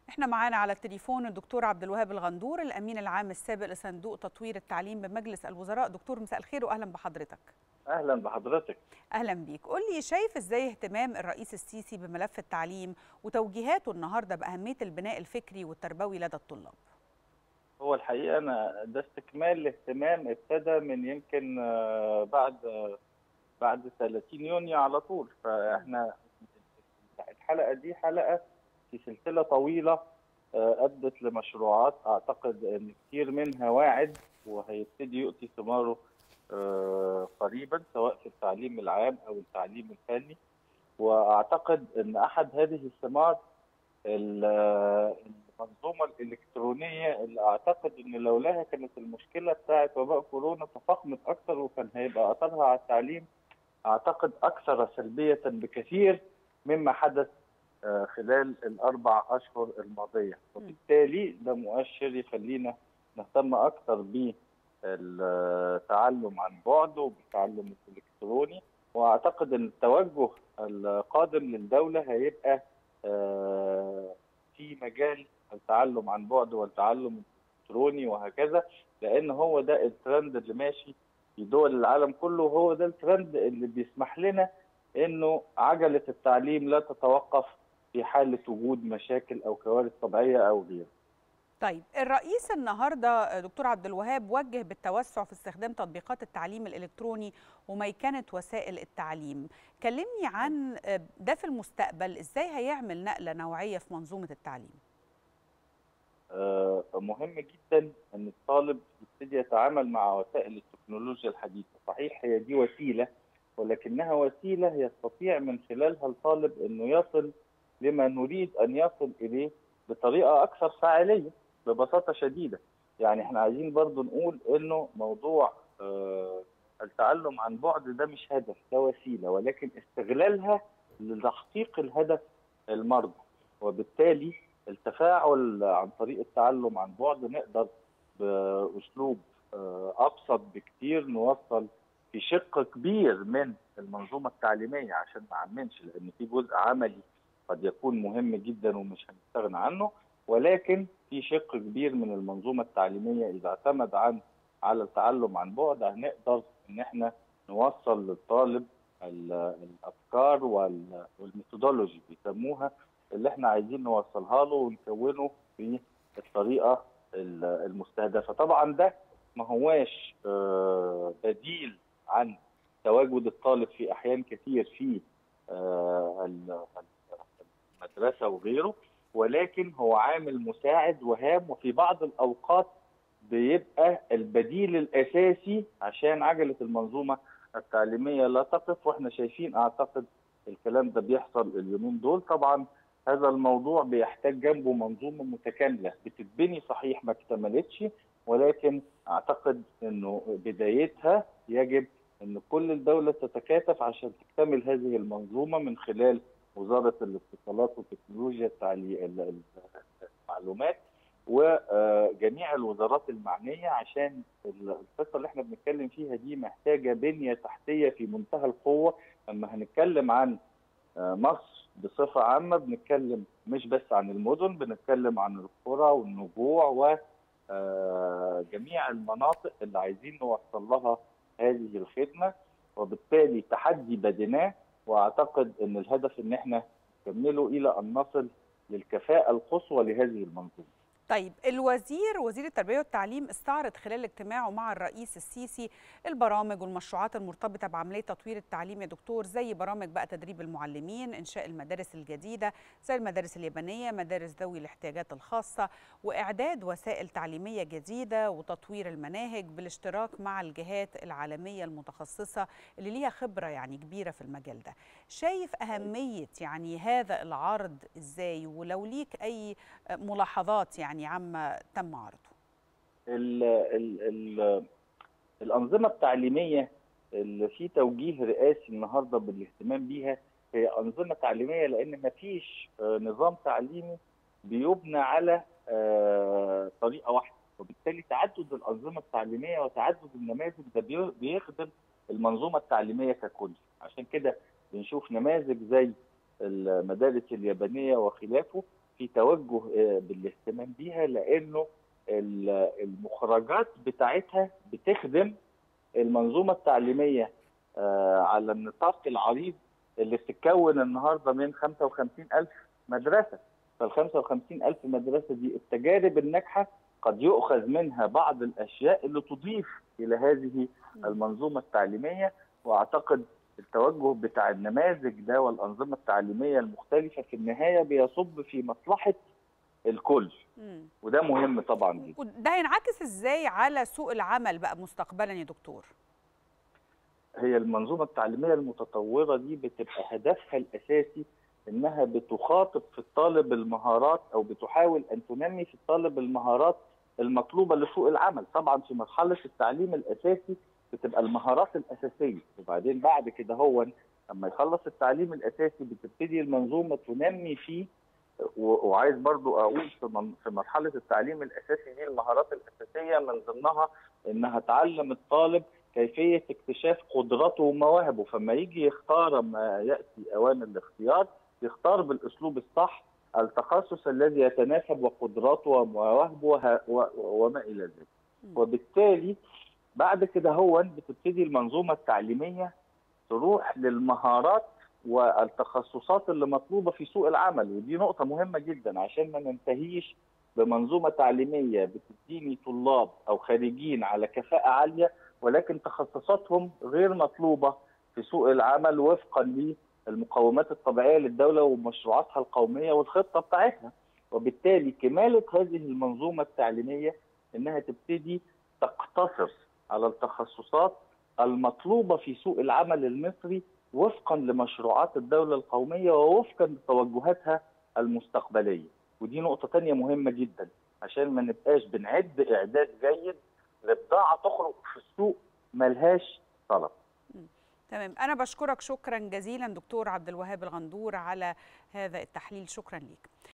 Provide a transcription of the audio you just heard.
احنا معانا على التليفون الدكتور عبد الوهاب الغندور الامين العام السابق لصندوق تطوير التعليم بمجلس الوزراء دكتور مساء الخير واهلا بحضرتك اهلا بحضرتك اهلا بيك قول لي شايف ازاي اهتمام الرئيس السيسي بملف التعليم وتوجيهاته النهارده باهميه البناء الفكري والتربوي لدى الطلاب هو الحقيقه انا ده استكمال الاهتمام ابتدى من يمكن بعد بعد 30 يونيو على طول فاحنا الحلقه دي حلقه في سلسله طويله ادت لمشروعات اعتقد ان كثير منها واعد وهيبتدي يؤتي ثماره قريبا سواء في التعليم العام او التعليم الفني واعتقد ان احد هذه الثمار المنظومه الالكترونيه اللي اعتقد ان لولاها كانت المشكله بتاعت وباء كورونا تفاقمت اكثر وكان هيبقى اثرها على التعليم اعتقد اكثر سلبيه بكثير مما حدث خلال الاربع اشهر الماضيه وبالتالي ده مؤشر يخلينا نهتم اكثر بالتعلم عن بعد وبالتعلم الالكتروني واعتقد ان التوجه القادم للدوله هيبقى في مجال التعلم عن بعد والتعلم الالكتروني وهكذا لان هو ده الترند اللي ماشي في دول العالم كله وهو ده الترند اللي بيسمح لنا انه عجله التعليم لا تتوقف في حاله وجود مشاكل او كوارث طبيعيه او غيره. طيب الرئيس النهارده دكتور عبد الوهاب وجه بالتوسع في استخدام تطبيقات التعليم الالكتروني وميكنه وسائل التعليم، كلمني عن ده في المستقبل ازاي هيعمل نقله نوعيه في منظومه التعليم؟ آه مهم جدا ان الطالب يبتدي يتعامل مع وسائل التكنولوجيا الحديثه، صحيح هي دي وسيله ولكنها وسيله يستطيع من خلالها الطالب انه يصل لما نريد ان يصل اليه بطريقه اكثر فاعليه ببساطه شديده يعني احنا عايزين برضو نقول انه موضوع آه التعلم عن بعد ده مش هدف ده وسيله ولكن استغلالها لتحقيق الهدف المرجو وبالتالي التفاعل عن طريق التعلم عن بعد نقدر باسلوب آه ابسط بكتير نوصل في شق كبير من المنظومه التعليميه عشان ما اعممش لان في جزء عملي قد يكون مهم جدا ومش هنستغنى عنه ولكن في شق كبير من المنظومه التعليميه اذا اعتمد عن على التعلم عن بعد هنقدر ان احنا نوصل للطالب الافكار والميثودولوجي بيسموها اللي احنا عايزين نوصلها له ونكونه في الطريقه المستهدفه طبعا ده ما هواش بديل عن تواجد الطالب في احيان كثير في المدرسه وغيره ولكن هو عامل مساعد وهام وفي بعض الاوقات بيبقى البديل الاساسي عشان عجله المنظومه التعليميه لا تقف واحنا شايفين اعتقد الكلام ده بيحصل اليومين دول طبعا هذا الموضوع بيحتاج جنبه منظومه متكامله بتتبني صحيح ما اكتملتش ولكن اعتقد انه بدايتها يجب ان كل الدوله تتكاتف عشان تكتمل هذه المنظومه من خلال وزاره الاتصالات وتكنولوجيا المعلومات وجميع الوزارات المعنيه عشان القصه اللي احنا بنتكلم فيها دي محتاجه بنيه تحتيه في منتهى القوه لما هنتكلم عن مصر بصفه عامه بنتكلم مش بس عن المدن بنتكلم عن القرى والنجوع و جميع المناطق اللي عايزين نوصل لها هذه الخدمه وبالتالي تحدي بديناه واعتقد ان الهدف ان احنا نكمله الى ان نصل للكفاءه القصوى لهذه المنظومه. طيب الوزير وزير التربيه والتعليم استعرض خلال اجتماعه مع الرئيس السيسي البرامج والمشروعات المرتبطه بعمليه تطوير التعليم يا دكتور زي برامج بقى تدريب المعلمين انشاء المدارس الجديده زي المدارس اليابانيه مدارس ذوي الاحتياجات الخاصه واعداد وسائل تعليميه جديده وتطوير المناهج بالاشتراك مع الجهات العالميه المتخصصه اللي ليها خبره يعني كبيره في المجال ده شايف اهميه يعني هذا العرض ازاي ولو ليك اي ملاحظات يعني يعني عما تم عرضه ال ال ال الأنظمة التعليمية اللي في توجيه رئاسي النهاردة بالاهتمام بيها هي أنظمة تعليمية لأن ما فيش نظام تعليمي بيبنى على طريقة واحدة وبالتالي تعدد الأنظمة التعليمية وتعدد النماذج ده بيخدم المنظومة التعليمية ككل عشان كده بنشوف نماذج زي المدارس اليابانية وخلافه في توجه بالاهتمام بيها لانه المخرجات بتاعتها بتخدم المنظومه التعليميه على النطاق العريض اللي بتتكون النهارده من 55000 مدرسه فال 55000 مدرسه دي التجارب الناجحه قد يؤخذ منها بعض الاشياء اللي تضيف الى هذه المنظومه التعليميه واعتقد التوجه بتاع النماذج ده والانظمه التعليميه المختلفه في النهايه بيصب في مصلحه الكل مم. وده مهم طبعا جدا وده هينعكس ازاي على سوق العمل بقى مستقبلا يا دكتور هي المنظومه التعليميه المتطوره دي بتبقى هدفها الاساسي انها بتخاطب في الطالب المهارات او بتحاول ان تنمي في الطالب المهارات المطلوبه لسوق العمل طبعا في مرحله التعليم الاساسي بتبقى المهارات الاساسيه وبعدين بعد كده هو لما يخلص التعليم الاساسي بتبتدي المنظومه تنمي فيه وعايز برضو اقول في مرحله التعليم الاساسي دي المهارات الاساسيه من ضمنها انها تعلم الطالب كيفيه اكتشاف قدراته ومواهبه فما يجي يختار ما ياتي اوان الاختيار يختار بالاسلوب الصح التخصص الذي يتناسب وقدراته ومواهبه وما الى ذلك وبالتالي بعد كده هو بتبتدي المنظومه التعليميه تروح للمهارات والتخصصات اللي مطلوبه في سوق العمل ودي نقطه مهمه جدا عشان ما ننتهيش بمنظومه تعليميه بتديني طلاب او خريجين على كفاءه عاليه ولكن تخصصاتهم غير مطلوبه في سوق العمل وفقا للمقومات الطبيعيه للدوله ومشروعاتها القوميه والخطه بتاعتها وبالتالي كماله هذه المنظومه التعليميه انها تبتدي تقتصر على التخصصات المطلوبه في سوق العمل المصري وفقا لمشروعات الدوله القوميه ووفقا لتوجهاتها المستقبليه ودي نقطه ثانيه مهمه جدا عشان ما نبقاش بنعد اعداد جيد لبضاعه تخرج في السوق ملهاش طلب تمام انا بشكرك شكرا جزيلا دكتور عبد الوهاب الغندور على هذا التحليل شكرا ليك